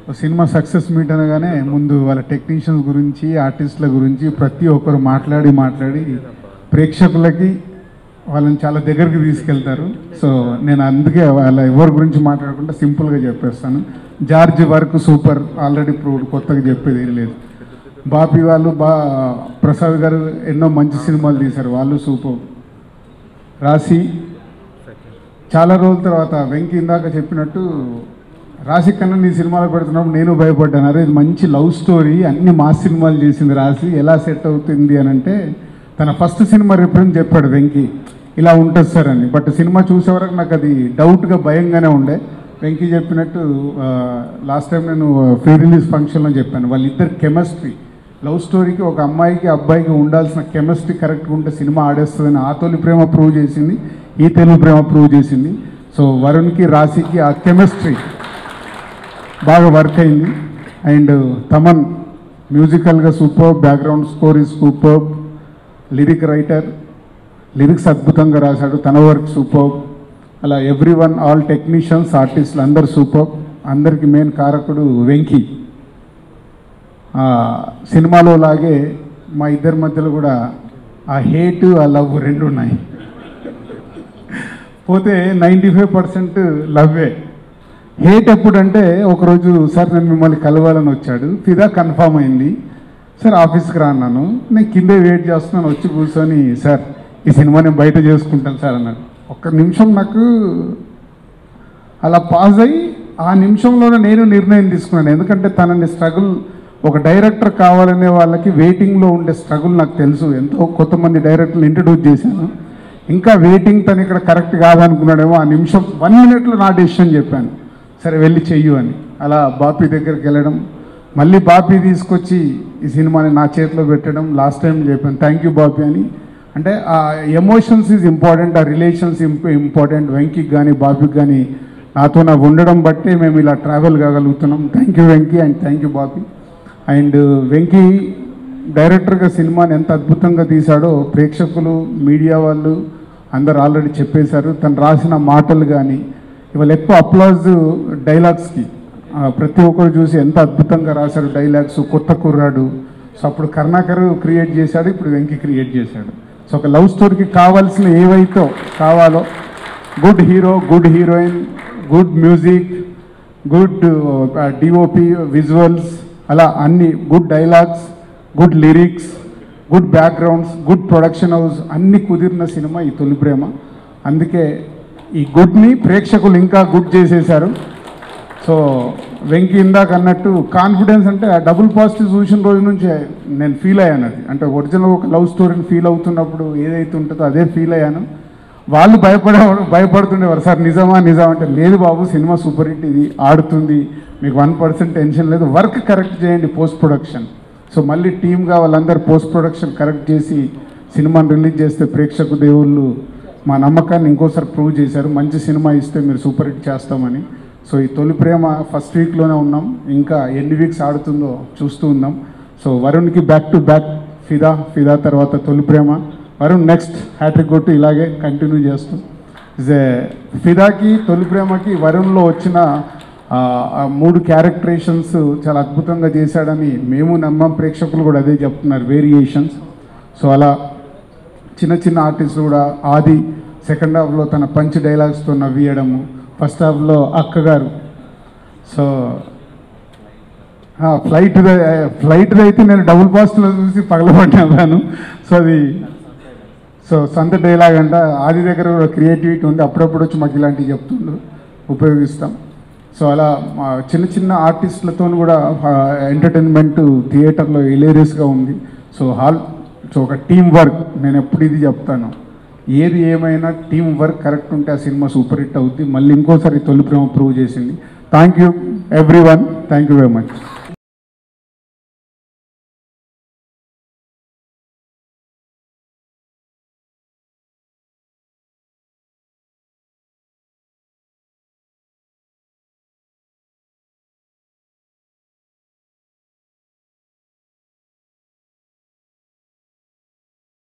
cinema success meet అనగానే ముందు వాళ్ళ టెక్నీషియన్స్ గురించి ఆర్టిస్టుల గురించి ప్రతి ఒక్కరు మాట్లాడి మాట్లాడి ప్రేక్షకులకి వాళ్ళని చాలా దగ్గరికి తీసుకెళ్తారు సో నేను అందుకే వాళ్ళ ఎవరి గురించి మాట్లాడకుండా సింపుల్గా చెప్పేస్తాను George work super already proved కొత్తగా చెప్పేది ఏం లేదు బాపి వాళ్ళు బా ప్రసాద్ గారు ఎన్నో మంచి సినిమాలు తీశారు వాళ్ళు సూపర్ రాసి చాలా రోజుల తర్వాత వెంకీ ఇందాక చెప్పినట్టు రాశి కన్నా నీ సినిమాలు పెడుతున్నప్పుడు నేను భయపడ్డాను అరే ఇది మంచి లవ్ స్టోరీ అన్ని మా సినిమాలు చేసింది రాసి ఎలా సెట్ అవుతుంది అని అంటే తన ఫస్ట్ సినిమా రిఫరెన్స్ చెప్పాడు వెంకీ ఇలా ఉంటుంది సార్ అని బట్ సినిమా చూసే వరకు నాకు అది డౌట్గా భయంగానే ఉండే వెంకీ చెప్పినట్టు లాస్ట్ టైం నేను ఫ్రీ రిలీజ్ ఫంక్షన్లో చెప్పాను వాళ్ళిద్దరు కెమిస్ట్రీ లవ్ స్టోరీకి ఒక అమ్మాయికి అబ్బాయికి ఉండాల్సిన కెమిస్ట్రీ కరెక్ట్గా ఉంటే సినిమా ఆడేస్తుందని ఆ తొలి ప్రేమ ప్రూవ్ చేసింది ఈ తెలుగు ప్రేమ ప్రూవ్ చేసింది సో వరుణ్కి రాశికి ఆ కెమిస్ట్రీ బాగా వర్క్ అయింది అండ్ తమన్ మ్యూజికల్గా super background score is super lyric writer lyrics అద్భుతంగా రాశాడు తన వర్క్ సూపర్ అలా ఎవ్రీ వన్ ఆల్ టెక్నీషియన్స్ ఆర్టిస్టులు అందరు సూపర్ అందరికి మెయిన్ కారకుడు వెంకీ ఆ, సినిమాలో లాగే మా ఇద్దరి మధ్యలో కూడా ఆ హేట్ ఆ లవ్ రెండు ఉన్నాయి పోతే నైంటీ ఫైవ్ పర్సెంట్ లవ్వే హేట్ ఎప్పుడంటే ఒకరోజు సార్ నేను మిమ్మల్ని కలవాలని వచ్చాడు ఫిదా కన్ఫామ్ అయింది సార్ ఆఫీస్కి రా అన్నాను నేను కిందే వెయిట్ చేస్తున్నాను వచ్చి కూర్చొని సార్ ఈ సినిమా నేను బయట చేసుకుంటాను సార్ అన్నాడు ఒక్క నిమిషం నాకు అలా పాజ్ అయ్యి ఆ నిమిషంలోనే నేను నిర్ణయం తీసుకున్నాను ఎందుకంటే తనని స్ట్రగుల్ ఒక డైరెక్టర్ కావాలనే వాళ్ళకి వెయిటింగ్లో ఉండే స్ట్రగుల్ నాకు తెలుసు ఎంతో కొంతమంది డైరెక్టర్లు ఇంట్రడ్యూస్ చేశాను ఇంకా వెయిటింగ్ తను ఇక్కడ కరెక్ట్ కాదనుకున్నాడేమో ఆ నిమిషం వన్ మినిట్లో నా డెసిషన్ చెప్పాను సరే వెళ్ళి చెయ్యు అని అలా బాపీ దగ్గరికి వెళ్ళడం మళ్ళీ బాపీ తీసుకొచ్చి ఈ సినిమాని నా చేతిలో పెట్టడం లాస్ట్ టైం చెప్పాను థ్యాంక్ యూ బాపీ అని అంటే ఆ ఎమోషన్స్ ఈజ్ ఇంపార్టెంట్ ఆ రిలేషన్స్ ఇంపార్టెంట్ వెంకీకి కానీ బాపీకి కానీ నాతో నాకు ఉండడం బట్టే మేము ఇలా ట్రావెల్ కాగలుగుతున్నాం thank you Venky and thank you Bapi and Venky డైరెక్టర్గా సినిమాని ఎంత అద్భుతంగా తీశాడో ప్రేక్షకులు మీడియా వాళ్ళు అందరు ఆల్రెడీ చెప్పేశారు తను రాసిన మాటలు కానీ ఇవాళ ఎక్కువ అప్లాజ్ డైలాగ్స్కి ఆ, ప్రతి ఒక్కరు చూసి ఎంత అద్భుతంగా రాశారు డైలాగ్స్ కొత్త కుర్రాడు సో అప్పుడు కర్ణాకర్ క్రియేట్ చేశాడు ఇప్పుడు వెంకీ క్రియేట్ చేశాడు సో ఒక లవ్ స్టోరీకి కావాల్సిన ఏవైతే కావాలో good hero good heroine good music good DOP visuals అలా అన్ని good dialogues good lyrics good backgrounds good production house అన్ని కుదిరిన సినిమా ఈ తొలి ప్రేమ అందుకే ఈ గుడ్ని ప్రేక్షకులు ఇంకా గుడ్ చేసేశారు సో వెంకీ ఇందాక అన్నట్టు కాన్ఫిడెన్స్ అంటే ఆ డబుల్ పాజిటివ్ చూసిన రోజు నుంచి నేను ఫీల్ అయ్యాను అది అంటే ఒరిజినల్ ఒక లవ్ స్టోరీని ఫీల్ అవుతున్నప్పుడు ఏదైతే ఉంటుందో అదే ఫీల్ అయ్యాను వాళ్ళు భయపడే భయపడుతుండేవారు సార్ నిజమా నిజం అంటే లేదు బాబు సినిమా సూపర్ హిట్ ఇది ఆడుతుంది మీకు వన్ పర్సెంట్ టెన్షన్ లేదు వర్క్ కరెక్ట్ చేయండి పోస్ట్ ప్రొడక్షన్ సో మళ్ళీ టీమ్గా వాళ్ళందరూ పోస్ట్ ప్రొడక్షన్ కరెక్ట్ చేసి సినిమాని రిలీజ్ చేస్తే ప్రేక్షకు దేవుళ్ళు మా నమ్మకాన్ని ఇంకోసారి ప్రూవ్ చేశారు మంచి సినిమా ఇస్తే మీరు సూపర్ హిట్ చేస్తామని సో ఈ తొలి ప్రేమ ఫస్ట్ వీక్లోనే ఉన్నాం ఇంకా ఎన్ని వీక్స్ ఆడుతుందో చూస్తూ ఉన్నాం సో వరుణ్కి back to back Fidaa Fidaa తర్వాత తొలి ప్రేమ వరుణ్ నెక్స్ట్ హ్యాట్రిక్ కొట్టు ఇలాగే కంటిన్యూ చేస్తూ ఇస్ ఏ ఫిదాకి తొలి ప్రేమకి వరుణ్లో వచ్చిన ఆ, ఆ మూడు క్యారెక్టరేషన్స్ చాలా అద్భుతంగా చేశాడని మేము నమ్మం ప్రేక్షకులు కూడా అదే చెప్తున్నారు వేరియేషన్స్ సో అలా చిన్న చిన్న ఆర్టిస్టులు కూడా ఆది సెకండ్ హాఫ్లో తన పంచ్ డైలాగ్స్తో నవ్వియడము ఫస్ట్ హాఫ్లో అక్కగారు సో ఫ్లైట్ ఫ్లైట్ అయితే నేను డబుల్ పాస్ట్లో చూసి పగలబడ్డాను సో అది సో సొంత డైలాగ్ అంట ఆది దగ్గర కూడా క్రియేటివిటీ ఉంది అప్పుడప్పుడు వచ్చి మాకు ఇలాంటివి చెప్తుండ్రు ఉపయోగిస్తాం సో అలా మా చిన్న చిన్న ఆర్టిస్టులతో కూడా ఎంటర్టైన్మెంట్ థియేటర్లో హిలేరియస్గా ఉంది సో హాల్ సో ఒక టీం వర్క్ నేను ఎప్పుడు ఇది చెప్తాను ఏది ఏమైనా టీం వర్క్ కరెక్ట్ ఉంటే ఆ సినిమా సూపర్ హిట్ అవుద్ది మళ్ళీ ఇంకోసారి తొలి ప్రేమ ప్రూవ్ చేసింది thank you everyone thank you very much